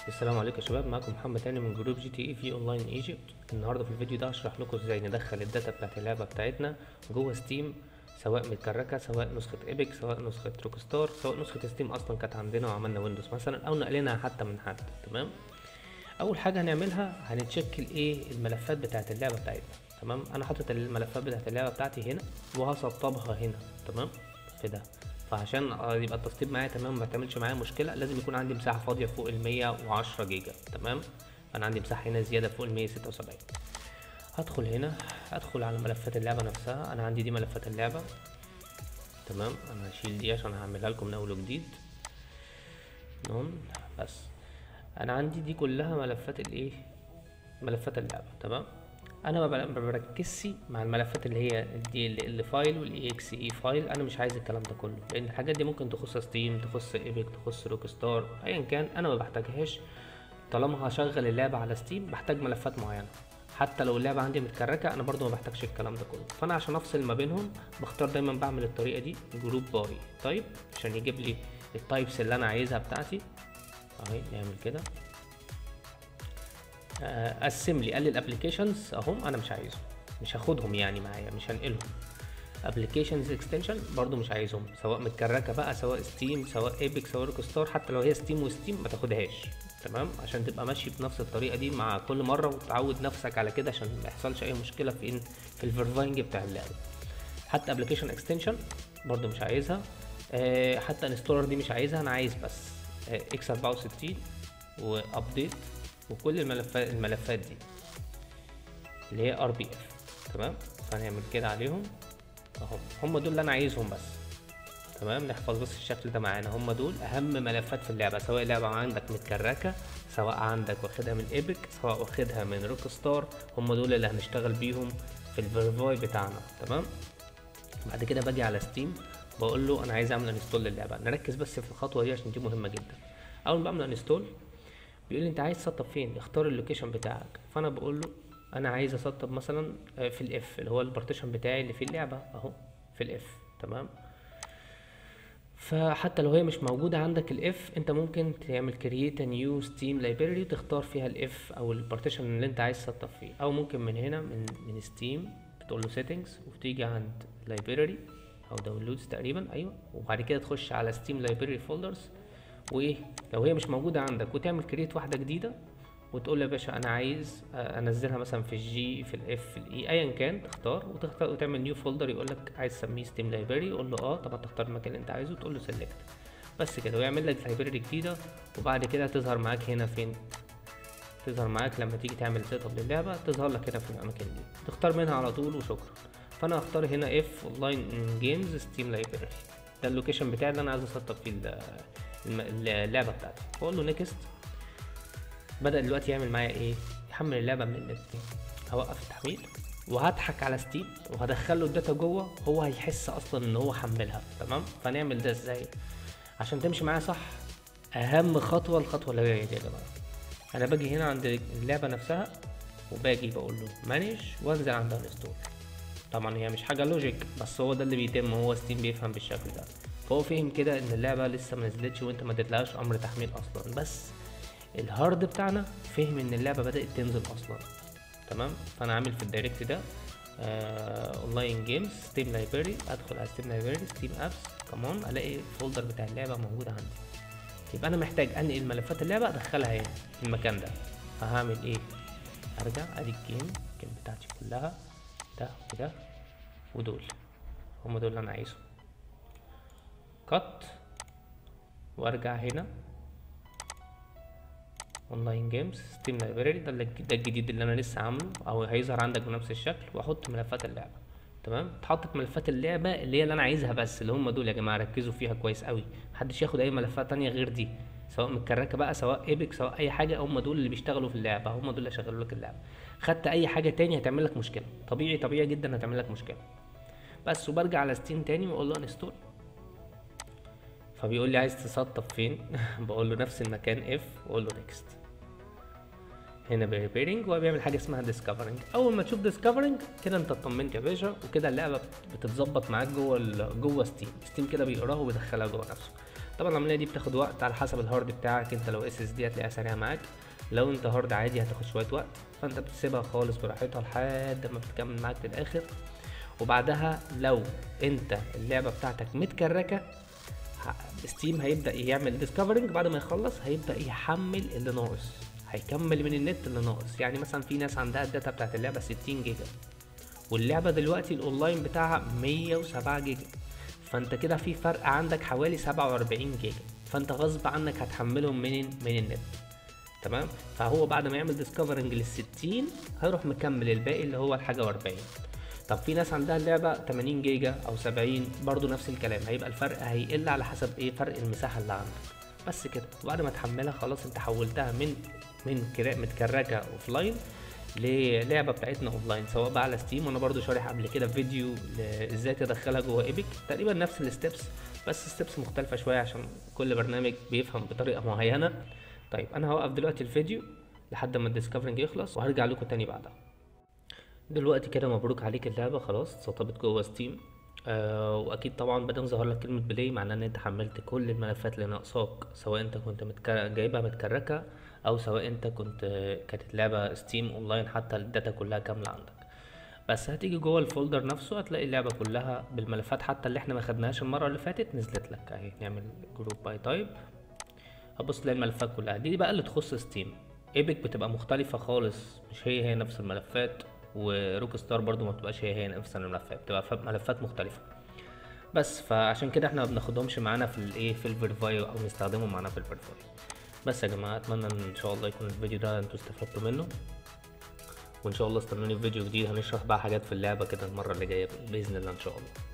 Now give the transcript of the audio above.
السلام عليكم يا شباب معاكم محمد تاني من جروب جي تي اي في اونلاين ايجيبت النهارده في الفيديو ده هشرح لكم ازاي ندخل الداتا بتاعت اللعبه بتاعتنا جوه ستيم سواء متكركه سواء نسخه ايبك سواء نسخه روك ستار سواء نسخه ستيم اصلا كانت عندنا وعملنا ويندوز مثلا او نقلناها حتى من حد تمام اول حاجه هنعملها هنتشكل ايه الملفات بتاعت اللعبه بتاعتنا تمام انا حاطط الملفات بتاعت اللعبه بتاعتي هنا وهسطبها هنا تمام في ده فعشان يبقى التسطيب معايا تمام ما تعملش معايا مشكله لازم يكون عندي مساحه فاضيه فوق ال 110 جيجا تمام انا عندي مساحه هنا زياده فوق ال 176 هدخل هنا هدخل على ملفات اللعبه نفسها انا عندي دي ملفات اللعبه تمام انا هشيل دي عشان هعملها لكم من اول وجديد تمام بس انا عندي دي كلها ملفات الايه ملفات اللعبه تمام انا ما بركزش مع الملفات اللي هي دي ال فايل والاي اكس اي فايل انا مش عايز الكلام ده كله لان الحاجات دي ممكن تخص ستيم تخص ايبك تخص روك ستار ايا كان انا ما بحتاجهاش طالما هشغل اللعبه على ستيم بحتاج ملفات معينه حتى لو اللعبه عندي متكركه انا برضو ما بحتاجش الكلام ده كله فانا عشان افصل ما بينهم بختار دايما بعمل الطريقه دي جروب باي طيب عشان يجيب لي التايبس اللي انا عايزها بتاعتي اهي نعمل كده قسم لي قال لي الابلكيشنز اهم انا مش عايزهم مش هاخدهم يعني معايا مش هنقلهم ابلكيشنز اكستنشن برضو مش عايزهم سواء متكركه بقى سواء ستيم سواء ايبك سواء روك ستار حتى لو هي ستيم وستيم ما تاخدهاش تمام عشان تبقى ماشي بنفس الطريقه دي مع كل مره وتعود نفسك على كده عشان ما يحصلش اي مشكله في ان في الفيرفاينج بتاع اللعبه حتى ابلكيشن اكستنشن برضو مش عايزها أه حتى انستولر دي مش عايزها انا عايز بس اكس 64 وابديت وكل الملفات الملفات دي اللي هي ار بي اف تمام فهنعمل كده عليهم اهو هم دول اللي انا عايزهم بس تمام نحفظ بس الشكل ده معانا هم دول اهم ملفات في اللعبه سواء اللعبه عندك متكركه سواء عندك واخدها من ايبك سواء واخدها من روك ستار هم دول اللي هنشتغل بيهم في الفيرفاي بتاعنا تمام بعد كده باجي على ستيم بقول له انا عايز اعمل انستول للعبه نركز بس في الخطوه دي عشان دي مهمه جدا اول ما بعمل انستول بيقول لي انت عايز تسطب فين اختار اللوكيشن بتاعك فانا بقول له انا عايز اسطب مثلا في الاف اللي هو البارتيشن بتاعي اللي فيه اللعبه اهو في الاف تمام فحتى لو هي مش موجودة عندك الاف انت ممكن تعمل كرييت نيو ستيم لايبراري وتختار فيها الاف او البارتيشن اللي انت عايز تسطب فيه او ممكن من هنا من من ستيم بتقول له سيتنجز وتيجي عند لايبراري او داونلودز تقريبا ايوه وبعد كده تخش على ستيم لايبراري فولدرز وايه لو هي مش موجوده عندك وتعمل كريت واحده جديده وتقول له يا باشا انا عايز انزلها مثلا في الجي في الاف في الاي ايا كان تختار وتختار وتعمل نيو فولدر يقول لك عايز تسميه ستيم لايبراري يقول له اه طبعا تختار المكان اللي انت عايزه وتقول له سيلكت بس كده ويعمل لك لايبراري جديده وبعد كده تظهر معاك هنا فين تظهر معاك لما تيجي تعمل سيت اب للعبه تظهر لك هنا في الاماكن دي تختار منها على طول وشكرا فانا هختار هنا اف اونلاين جيمز ستيم لايبراري ده اللوكيشن بتاعي اللي انا عايز اسطب فيه اللعبه بتاعتي بقول له نيكست بدا دلوقتي يعمل معايا ايه يحمل اللعبه من النت هوقف التحميل وهضحك على ستيم وهدخله الداتا جوه هو هيحس اصلا ان هو حملها تمام فنعمل ده ازاي عشان تمشي معايا صح اهم خطوه الخطوه اللي هي دي يا جماعه انا باجي هنا عند اللعبه نفسها وباجي بقول له مانج وانزل عند انستول طبعا هي مش حاجه لوجيك بس هو ده اللي بيتم هو ستيم بيفهم بالشكل ده فهو فهم كده ان اللعبه لسه ما نزلتش وانت ما اديتلهاش امر تحميل اصلا بس الهارد بتاعنا فهم ان اللعبه بدات تنزل اصلا تمام فانا عامل في الدايركت ده اونلاين جيمز ستيم لايبراري ادخل على ستيم لايبراري ستيم ابس كمان الاقي الفولدر بتاع اللعبه موجود عندي يبقى انا محتاج انقل ملفات اللعبه ادخلها هنا في المكان ده فهعمل ايه ارجع ادي الجيم الجيم بتاعتي كلها ده وده ودول هم دول اللي انا عايزهم كات وارجع هنا اونلاين جيمز ستيم لايبراري ده ده الجديد اللي انا لسه عامله او هيظهر عندك بنفس الشكل واحط ملفات اللعبه تمام اتحطت ملفات اللعبه اللي هي اللي انا عايزها بس اللي هم دول يا جماعه ركزوا فيها كويس قوي محدش ياخد اي ملفات تانية غير دي سواء متكركه بقى سواء ايبك سواء اي حاجه هم دول اللي بيشتغلوا في اللعبه هم دول اللي هيشغلوا لك اللعبه خدت اي حاجه تاني هتعمل لك مشكله طبيعي طبيعي جدا هتعمل لك مشكله بس وبرجع على ستيم تاني واقول له انستول فبيقول لي عايز تسطب فين بقول له نفس المكان اف واقول له نيكست هنا بريبيرنج وهو بيعمل حاجه اسمها ديسكفرنج اول ما تشوف ديسكفرنج كده انت اطمنت يا باشا وكده اللعبه بتتظبط معاك جوه جوه ستيم ستيم كده بيقراها وبيدخلها جوه نفسه طبعا العمليه دي بتاخد وقت على حسب الهارد بتاعك انت لو اس اس دي هتلاقيها سريعه معاك لو انت هارد عادي هتاخد شويه وقت فانت بتسيبها خالص براحتها لحد ما بتكمل معاك للاخر وبعدها لو انت اللعبه بتاعتك متكركه ستيم هيبدا يعمل ديسكفرنج بعد ما يخلص هيبدا يحمل اللي ناقص هيكمل من النت اللي ناقص يعني مثلا في ناس عندها الداتا بتاعت اللعبه 60 جيجا واللعبه دلوقتي الاونلاين بتاعها 107 جيجا فانت كده في فرق عندك حوالي 47 جيجا فانت غصب عنك هتحملهم من من النت تمام فهو بعد ما يعمل ديسكفرنج لل 60 هيروح مكمل الباقي اللي هو الحاجه و40 طب في ناس عندها اللعبة 80 جيجا او 70 برضو نفس الكلام هيبقى الفرق هيقل على حسب ايه فرق المساحة اللي عندك بس كده وبعد ما تحملها خلاص انت حولتها من من كرا- متكركة اوفلاين للعبة بتاعتنا اونلاين سواء بقى على ستيم وانا برضو شارح قبل كده فيديو ل- ازاي تدخلها جوه ايبك تقريبا نفس الستبس بس ستبس مختلفة شوية عشان كل برنامج بيفهم بطريقة معينة طيب انا هوقف دلوقتي الفيديو لحد ما الديسكفرنج يخلص وهرجع لكم تاني بعدها دلوقتي كده مبروك عليك اللعبة خلاص سطبت جوه ستيم آه واكيد طبعا بدل ظهر لك كلمة بلاي معناه ان انت حملت كل الملفات اللي ناقصاك سواء انت كنت متكر... جايبها متكركة او سواء انت كنت كانت اللعبة ستيم اونلاين حتى الداتا كلها كاملة عندك بس هتيجي جوه الفولدر نفسه هتلاقي اللعبة كلها بالملفات حتى اللي احنا ما خدناهاش المرة اللي فاتت نزلت لك اهي نعمل جروب باي تايب هتبص تلاقي الملفات كلها دي بقى اللي تخص ستيم ايبك بتبقى مختلفة خالص مش هي هي نفس الملفات وروك ستار برضو ما بتبقاش هي هي نفس الملفات بتبقى ف- ملفات مختلفة بس فعشان كده احنا ما بناخدهمش معانا في الايه في الفيرفاي او نستخدمهم معانا في الفيرفاي بس يا جماعة اتمنى ان شاء الله يكون الفيديو ده انتوا استفدتوا منه وان شاء الله استنوني في فيديو جديد هنشرح بقى حاجات في اللعبة كده المرة اللي جاية بإذن الله ان شاء الله